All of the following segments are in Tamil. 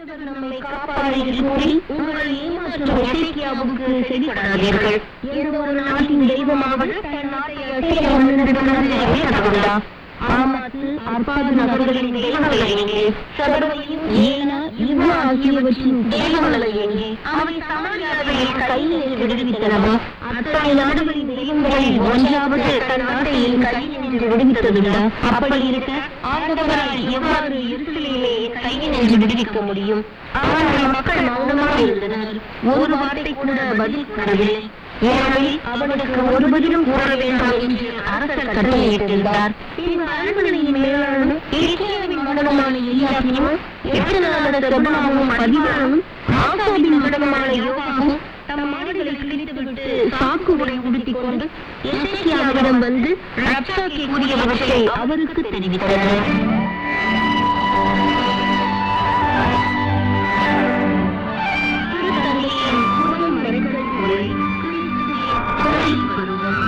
ஆண்டவர் நம்மை காப்பார் என்று கூறி உங்களை ஏமாற்றும் எசேக்கியாவுக்கு செவிப்படாதீர்கள் எந்த ஒரு நாட்டின் தெய்வமாவது தன் நாட்டை அசைக்க முன்னெடுத்துள்ளது எனக்குள்ளா ஆமாத்து அப்பாது நகர்களின் தெய்வங்களை எங்கே சபர்வையும் ஏனா இவ்வா ஆகியவற்றின் தெய்வங்களை எங்கே அவை சமாளியாதவை கையில் விடுவித்தனவா அத்தனை நாடுகளின் தெய்வங்களில் ஒன்றாவது தன் நாட்டை என் கையில் நின்று விடுவித்ததுண்டா அப்படி இருக்க ஆண்டவரால் எவ்வாறு இருசலையிலே கையில் நின்று விடுவிக்க முடியும் ஆனால் மக்கள் மௌனமாக இருந்தனர் ஒரு வார்த்தை கூட பதில் கூறவில்லை ஏனெனில் அவனுக்கு ஒரு பதிலும் கூற வேண்டாம் என்று அரசர் கட்டளையிட்டிருந்தார் பின்பு அரண்மனையின் மேலாளனும் எலிசேவின் மகனுமான எலியாசியும் எட்டு நாள செபனாவும் பதிவானும் ஆசாபின் மகனுமான யோகாவும் தம் மாடுகளை கிழித்துவிட்டு சாக்கு உடை உடுத்திக் கொண்டு எசேக்கியாவிடம் வந்து ரப்சாக்கி கூறியவற்றை அவருக்கு தெரிவித்தனர் திருத்தந்தையின் புறம் மறைத்தல் முறை கொலை பருவம்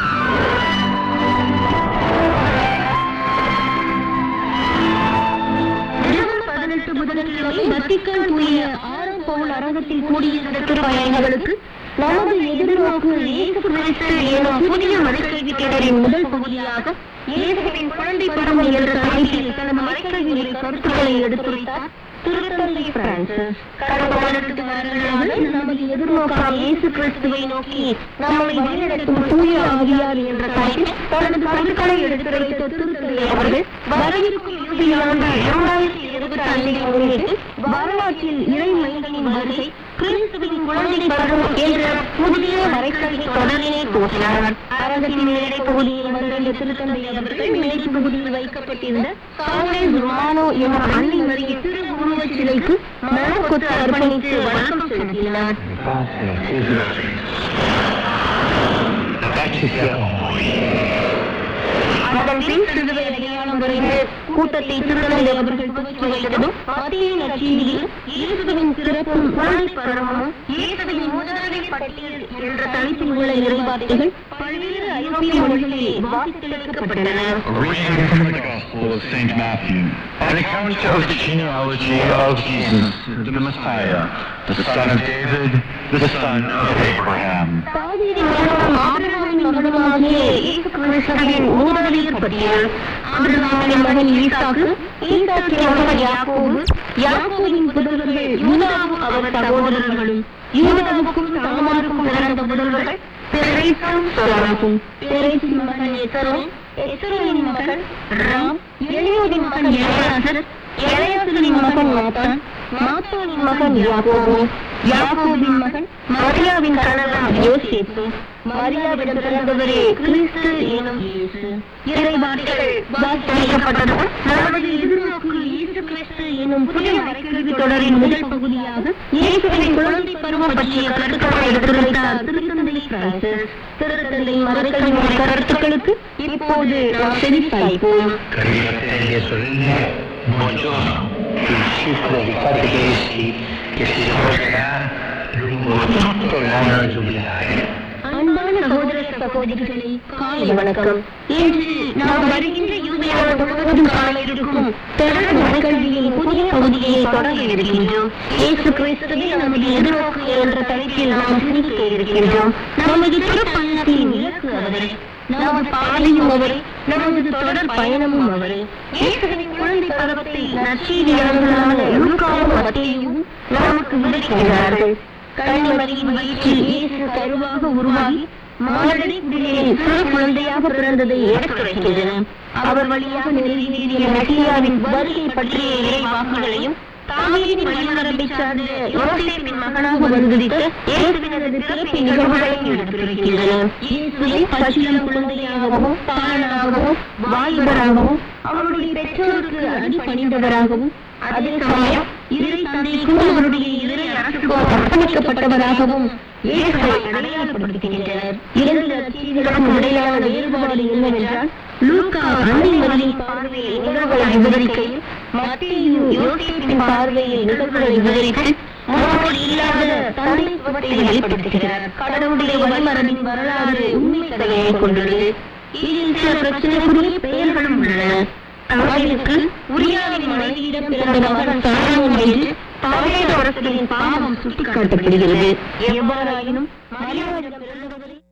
ஜூன் பதினெட்டு புதன்கிழமை வத்திக்கான் தூய ஆறாம் பவுல் அரங்கத்தில் கூடியிருந்த திருப்பயணிகளுக்கு நமது எதிர்நோக்கு இயேசு கிறிஸ்து எனும் புதிய மறைக்கல்வி தொடரின் முதல் பகுதியாக இயேசுவின் குழந்தை பருவம் என்ற தலைப்பில் தனது மறைக்கல்வி கருத்துக்களை எடுத்துரைத்தார் திருத்தந்தை பிரான்சிஸ் கடந்த பதினெட்டு வருடங்களாக நமது எதிர்நோக்கான இயேசு கிறிஸ்துவை நோக்கி நம்மை வழிநடத்தும் தூய ஆவியார் என்ற தலைப்பில் தனது கருத்துக்களை எடுத்துரைத்த திருத்தந்தை அவர்கள் வரவிருக்கும் இறுதி ஆண்டு இரண்டாயிரத்தி இருபத்தி ஐந்தை முன்னிட்டு வரலாற்றில் இறை மைந்தனின் வருகை கிறிஸ்துவின் குழந்தை பருவம் என்ற புதிய மறைக்கல்வி தொடரினை தோற்றினார் அரங்கத்தின் மேடை பகுதியில் வந்திருந்த திருத்தந்தை அவர்கள் மேடை பகுதியில் வைக்கப்பட்டிருந்த காங்கிரஸ் ருமானோ என்ற அன்னை மரிய திரு உருவச் சிலைக்கு மனக்கொத்து அர்ப்பணித்து வணக்கம் செலுத்தினார் அதன் பின் சிறுவை அடையாளம் வரைந்து கூட்டத்தை திருநங்கை அவர்கள் துவக்கி வைத்ததும் மத்திய நச்சீதியில் இயேசுவின் சிறப்பும் குழந்தை பருவமும் இயேசுவின் முதலவை பட்டியல் என்ற தலைப்பில் உள்ள இறைவார்த்தைகள் பல்வேறு ஐரோப்பிய மொழிகளில் வாசித்தளிக்கப்பட்டன A reading from the Gospel of St. Matthew. On account of the genealogy of Jesus, the Messiah, the son of David, the son of Abraham. தாவீதின் மகனும் ஆபிரகாமின் மகனுமாகிய இயேசு கிறிஸ்துவின் மூதாதையர் பட்டியல் ஆபிரகாமின் மகன் ஈசாக்கு ஈசாக்கின் மகன் யாக்கோபு யாக்கோபின் புதல்வர்கள் யூதாவும் அவர் சகோதரர்களும் யூதாவுக்கும் தாமாருக்கும் பிறந்த புதல்வர்கள் பெரேசும் சோராகும் பெரேசின் மகன் எசரும் எசரோனின் மகன் ராம் எளியோதின் மகன் எலையாசர் எலையாசரின் மகன் மாத்தான் மாத்தானின் மகன் யாக்கோபு யாக்கோபின் மகன் மரியாவின் கணவன் யோசேப்பு மரியாவிடம் பிறந்தவரே கிறிஸ்து எனும் இயேசு இறைவார்த்தைகள் வாசிக்கப்பட்டதும் நமது எதிர்நோக்கு இயேசு கிறிஸ்து எனும் புதிய மறைக்கல்வி தொடரின் முதல் பகுதியாக இயேசுவின் குழந்தை பருவம் பற்றிய கருத்துக்களை எடுத்துரைத்தார் திருத்தந்தை பிரான்சிஸ் திருத்தந்தை மறைக்கல்வி கருத்துக்களுக்கு இப்போது நாம் செவிசாய்ப்போம் Carina Telia Solenne, buongiorno. Il ciclo di catechesi che si svolgerà lungo tutto l'anno giubilare. அன்பான சகோதர சகோதரிகளே காலை வணக்கம் இன்று நாம் வருகின்ற யூபியான முழுவதும் காண இருக்கும் தொடர் மறைக்கல்வியின் புதிய பகுதியை தொடங்க இருக்கின்றோம் இயேசு கிறிஸ்துவே நமது எதிர்நோக்கு என்ற தலைப்பில் நாம் சிந்திக்க இருக்கின்றோம் நமது திருப்பயணத்தின் இலக்கு அவரே நமது பாதையும் அவரே நமது தொடர் பயணமும் அவரே இயேசுவின் குழந்தை பருவத்தை நற்செய்தியாளர்களான லூக்காவும் மத்தேயும் நமக்கு விளக்குகிறார்கள் கன்னிமரியின் வயிற்றில் இயேசு கருவாக உருவாகி மாரடை குடிலில் சிறு குழந்தையாக பிறந்ததை எடுத்துரைக்கின்றன அவர் வழியாக நிறைவேறிய மெசியாவின் வருகை பற்றிய இறைவாக்குகளையும் தாவீதின் வழிமரபை சார்ந்த யோசேப்பின் மகனாக வந்துதித்த இயேசுவினது பிறப்பின் நிகழ்வுகளையும் எடுத்துரைக்கின்றன இயேசுவை பச்சிலம் குழந்தையாகவும் பாலனாகவும் வாலிபராகவும் அவருடைய பெற்றோருக்கு அடிபணிந்தவராகவும் அதே சமயம் இறை தந்தைக்கும் அவருடைய இறை அரசுக்கும் அர்ப்பணிக்கப்பட்டவராகவும் இயேசுவை அடையாளப்படுத்துகின்றனர் இரண்டு நற்செய்திகளுக்கும் இடையிலான வேறுபாடு என்னவென்றால் லூக்கா அன்னை மரியின் பார்வையில் நிகழ்வுகளை விவரிக்கையில் மத்தேயு யோசேப்பின் பார்வையில் நிகழ்வுகளை விவரித்து முன்னோடி இல்லாத தந்தைத்துவத்தை வெளிப்படுத்துகிறார் கடவுளுடைய வழிமரபின் வரலாறு உண்மை கதையை கொண்டுள்ளது இதில் சில பிரச்சனைக்குரிய பெயர்களும் உள்ளன தாவீதுக்கு உரியாவின் மனைவியிடம் பிறந்த மகன் சாலமோன் என்று இயேசுவின் பாவம் சுட்டிக்காட்டப்படுகிறது எவ்வாறாயினும் மரியாதை பிறந்தவரே